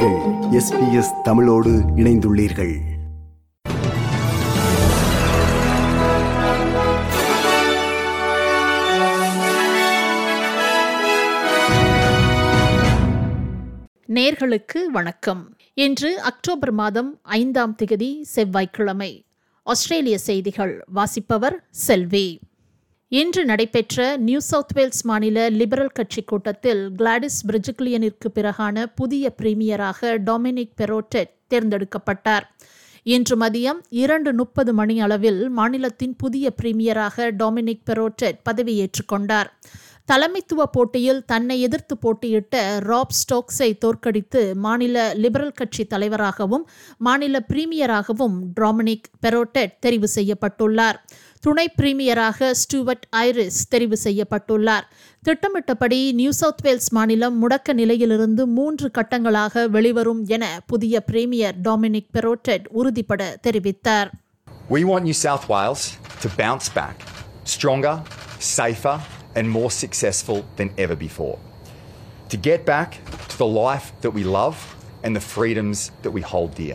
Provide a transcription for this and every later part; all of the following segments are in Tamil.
நீங்கள் எஸ்பிஎஸ் தமிழோடு இணைந்துள்ளீர்கள் நேர்களுக்கு வணக்கம் இன்று அக்டோபர் மாதம் ஐந்தாம் திகதி செவ்வாய்க்கிழமை ஆஸ்திரேலிய செய்திகள் வாசிப்பவர் செல்வி இன்று நடைபெற்ற நியூ சவுத் வேல்ஸ் மாநில லிபரல் கட்சி கூட்டத்தில் கிளாடிஸ் பிரிஜிக்லியனிற்கு பிறகான புதிய பிரீமியராக டொமினிக் பெரோட்டெட் தேர்ந்தெடுக்கப்பட்டார் இன்று மதியம் இரண்டு முப்பது மணி அளவில் மாநிலத்தின் புதிய பிரீமியராக டொமினிக் பெரோட்டெட் பதவியேற்றுக் கொண்டார் தலைமைத்துவ போட்டியில் தன்னை எதிர்த்து போட்டியிட்ட ராப் ஸ்டோக்ஸை தோற்கடித்து மாநில லிபரல் கட்சி தலைவராகவும் மாநில பிரீமியராகவும் டாமினிக் பெரோட்டெட் தெரிவு செய்யப்பட்டுள்ளார் துணை பிரீமியராக ஸ்டூவர்ட் ஐரிஸ் தெரிவு செய்யப்பட்டுள்ளார் திட்டமிட்டபடி நியூ சவுத் வேல்ஸ் மாநிலம் முடக்க நிலையிலிருந்து மூன்று கட்டங்களாக வெளிவரும் என புதிய பிரீமியர் டாமினிக் பெரோட்டெட் உறுதிபட தெரிவித்தார் We want New South Wales to bounce back stronger, safer, and more successful than ever before. To get back to the life that we love and the freedoms that we hold dear.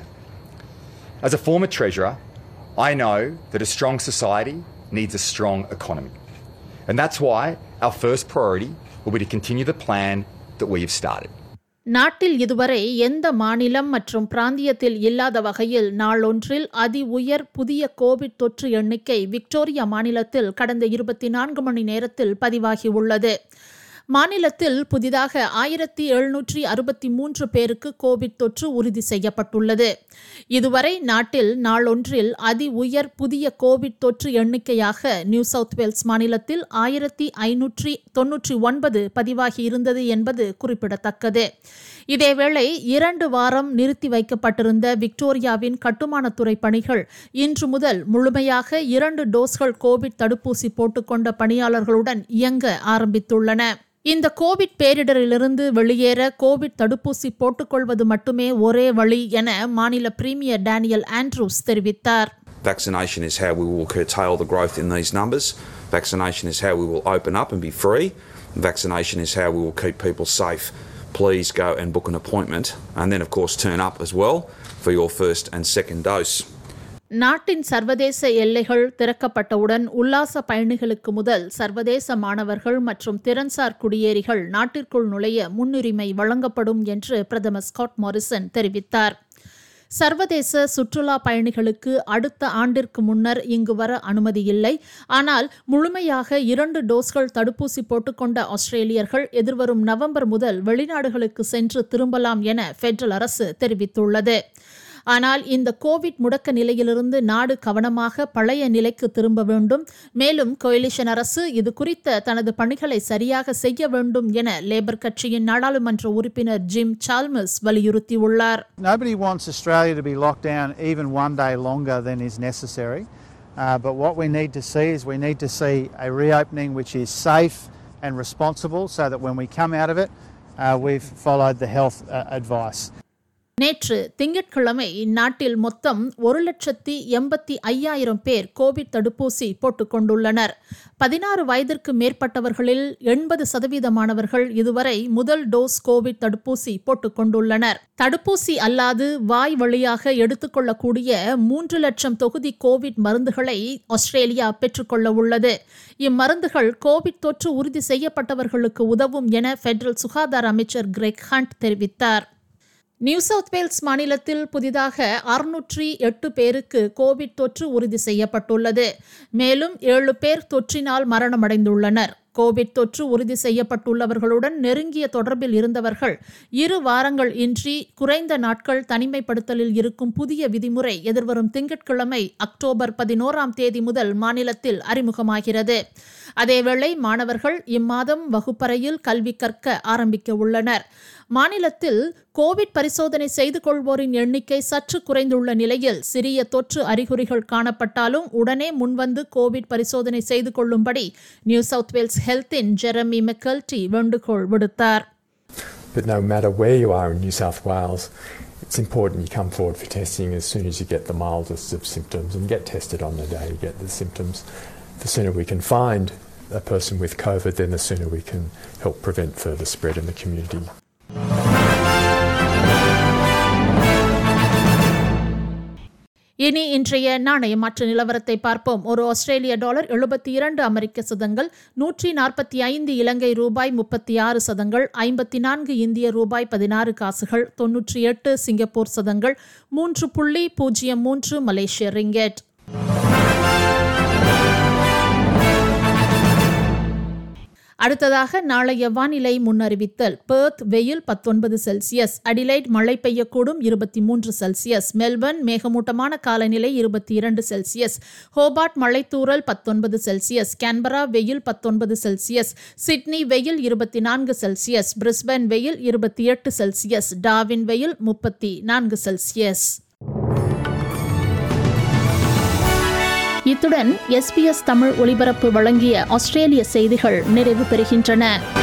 As a former Treasurer, I know that a strong society needs a strong economy. And that's why our first priority will be to continue the plan that we have started. நாட்டில் இதுவரை எந்த மாநிலம் மற்றும் பிராந்தியத்தில் இல்லாத வகையில் நாளொன்றில் அதி உயர் புதிய கோவிட் தொற்று எண்ணிக்கை விக்டோரியா மாநிலத்தில் கடந்த இருபத்தி நான்கு மணி நேரத்தில் பதிவாகியுள்ளது மாநிலத்தில் புதிதாக ஆயிரத்தி எழுநூற்றி அறுபத்தி மூன்று பேருக்கு கோவிட் தொற்று உறுதி செய்யப்பட்டுள்ளது இதுவரை நாட்டில் நாளொன்றில் அதி உயர் புதிய கோவிட் தொற்று எண்ணிக்கையாக நியூ சவுத் வேல்ஸ் மாநிலத்தில் ஆயிரத்தி ஐநூற்றி தொன்னூற்றி ஒன்பது பதிவாகி இருந்தது என்பது குறிப்பிடத்தக்கது இதேவேளை இரண்டு வாரம் நிறுத்தி வைக்கப்பட்டிருந்த விக்டோரியாவின் கட்டுமானத்துறை பணிகள் இன்று முதல் முழுமையாக இரண்டு டோஸ்கள் கோவிட் தடுப்பூசி போட்டுக்கொண்ட பணியாளர்களுடன் இயங்க ஆரம்பித்துள்ளன இந்த கோவிட் பேரிடரிலிருந்து வெளியேற கோவிட் தடுப்பூசி போட்டுக்கொள்வது மட்டுமே ஒரே வழி என மாநில பிரீமியர் டேனியல் ஆண்ட்ரூஸ் தெரிவித்தார் Vaccination is how we will curtail the growth in these numbers. Vaccination is how we will open up and be free. Vaccination is how we will keep people safe. Please go and book an appointment and then, of course, turn up as well for your first and second dose. நாட்டின் சர்வதேச எல்லைகள் திறக்கப்பட்டவுடன் உல்லாச பயணிகளுக்கு முதல் சர்வதேச மாணவர்கள் மற்றும் திறன்சார் குடியேறிகள் நாட்டிற்குள் நுழைய முன்னுரிமை வழங்கப்படும் என்று பிரதமர் ஸ்காட் மாரிசன் தெரிவித்தார் சர்வதேச சுற்றுலா பயணிகளுக்கு அடுத்த ஆண்டிற்கு முன்னர் இங்கு வர அனுமதி இல்லை ஆனால் முழுமையாக இரண்டு டோஸ்கள் தடுப்பூசி போட்டுக்கொண்ட ஆஸ்திரேலியர்கள் எதிர்வரும் நவம்பர் முதல் வெளிநாடுகளுக்கு சென்று திரும்பலாம் என பெடரல் அரசு தெரிவித்துள்ளது ஆனால் இந்த கோவிட் முடக்க நிலையிலிருந்து நாடு கவனமாக பழைய நிலைக்கு திரும்ப வேண்டும் மேலும் கோயிலிஷன் அரசு இது குறித்த தனது பணிகளை சரியாக செய்ய வேண்டும் என லேபர் கட்சியின் நாடாளுமன்ற உறுப்பினர் ஜிம் சால்மஸ் வலியுறுத்தியுள்ளார் Nobody wants Australia to be locked down even one day longer than is necessary. Uh, but what we need to see is we need to see a reopening which is safe and responsible so that when we come out of it, uh, we've followed the health uh, advice. நேற்று திங்கட்கிழமை நாட்டில் மொத்தம் ஒரு லட்சத்தி எண்பத்தி ஐயாயிரம் பேர் கோவிட் தடுப்பூசி போட்டுக்கொண்டுள்ளனர் பதினாறு வயதிற்கு மேற்பட்டவர்களில் எண்பது சதவீதமானவர்கள் இதுவரை முதல் டோஸ் கோவிட் தடுப்பூசி போட்டுக்கொண்டுள்ளனர் தடுப்பூசி அல்லாது வாய் வழியாக எடுத்துக்கொள்ளக்கூடிய மூன்று லட்சம் தொகுதி கோவிட் மருந்துகளை ஆஸ்திரேலியா பெற்றுக்கொள்ள உள்ளது இம்மருந்துகள் கோவிட் தொற்று உறுதி செய்யப்பட்டவர்களுக்கு உதவும் என பெடரல் சுகாதார அமைச்சர் கிரெக் ஹண்ட் தெரிவித்தார் நியூ சவுத் வேல்ஸ் மாநிலத்தில் புதிதாக அறுநூற்றி எட்டு பேருக்கு கோவிட் தொற்று உறுதி செய்யப்பட்டுள்ளது மேலும் ஏழு பேர் தொற்றினால் மரணமடைந்துள்ளனர் கோவிட் தொற்று உறுதி செய்யப்பட்டுள்ளவர்களுடன் நெருங்கிய தொடர்பில் இருந்தவர்கள் இரு வாரங்கள் இன்றி குறைந்த நாட்கள் தனிமைப்படுத்தலில் இருக்கும் புதிய விதிமுறை எதிர்வரும் திங்கட்கிழமை அக்டோபர் பதினோராம் தேதி முதல் மாநிலத்தில் அறிமுகமாகிறது அதேவேளை மாணவர்கள் இம்மாதம் வகுப்பறையில் கல்வி கற்க ஆரம்பிக்க உள்ளனர் மாநிலத்தில் கோவிட் பரிசோதனை செய்து கொள்வோரின் எண்ணிக்கை சற்று குறைந்துள்ள நிலையில் சிறிய தொற்று அறிகுறிகள் காணப்பட்டாலும் உடனே முன்வந்து கோவிட் பரிசோதனை செய்து கொள்ளும்படி நியூ சவுத் வேல்ஸ் ஹெல்த்தின் ஜெரமி மெக்கல்டி வேண்டுகோள் விடுத்தார் But no matter where you are in New South Wales, it's important you come forward for testing as soon as you get the mildest of symptoms and get tested on the day you get the symptoms. The sooner we can find a person with COVID, then the sooner we can help prevent further spread in the community. இனி இன்றைய நாணய மாற்று நிலவரத்தை பார்ப்போம் ஒரு ஆஸ்திரேலிய டாலர் எழுபத்தி இரண்டு அமெரிக்க சதங்கள் நூற்றி நாற்பத்தி ஐந்து இலங்கை ரூபாய் முப்பத்தி ஆறு சதங்கள் ஐம்பத்தி நான்கு இந்திய ரூபாய் பதினாறு காசுகள் தொன்னூற்றி எட்டு சிங்கப்பூர் சதங்கள் மூன்று புள்ளி பூஜ்ஜியம் மூன்று மலேசிய ரிங்கெட் அடுத்ததாக நாளைய வானிலை முன்னறிவித்தல் பெர்த் வெயில் பத்தொன்பது செல்சியஸ் அடிலைட் மழை பெய்யக்கூடும் இருபத்தி மூன்று செல்சியஸ் மெல்பர்ன் மேகமூட்டமான காலநிலை இருபத்தி இரண்டு செல்சியஸ் ஹோபார்ட் மழைத்தூறல் பத்தொன்பது செல்சியஸ் கேன்பரா வெயில் பத்தொன்பது செல்சியஸ் சிட்னி வெயில் இருபத்தி நான்கு செல்சியஸ் பிரிஸ்பன் வெயில் இருபத்தி எட்டு செல்சியஸ் டாவின் வெயில் முப்பத்தி நான்கு செல்சியஸ் இத்துடன் எஸ்பிஎஸ் தமிழ் ஒலிபரப்பு வழங்கிய ஆஸ்திரேலிய செய்திகள் நிறைவு பெறுகின்றன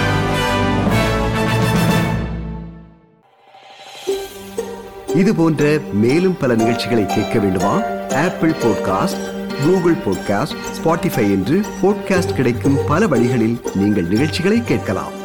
இது போன்ற மேலும் பல நிகழ்ச்சிகளை கேட்க வேண்டுமா Apple podcast Google podcast Spotify என்று பாட்காஸ்ட் கிடைக்கும் பல வழிகளில் நீங்கள் நிகழ்ச்சிகளை கேட்கலாம்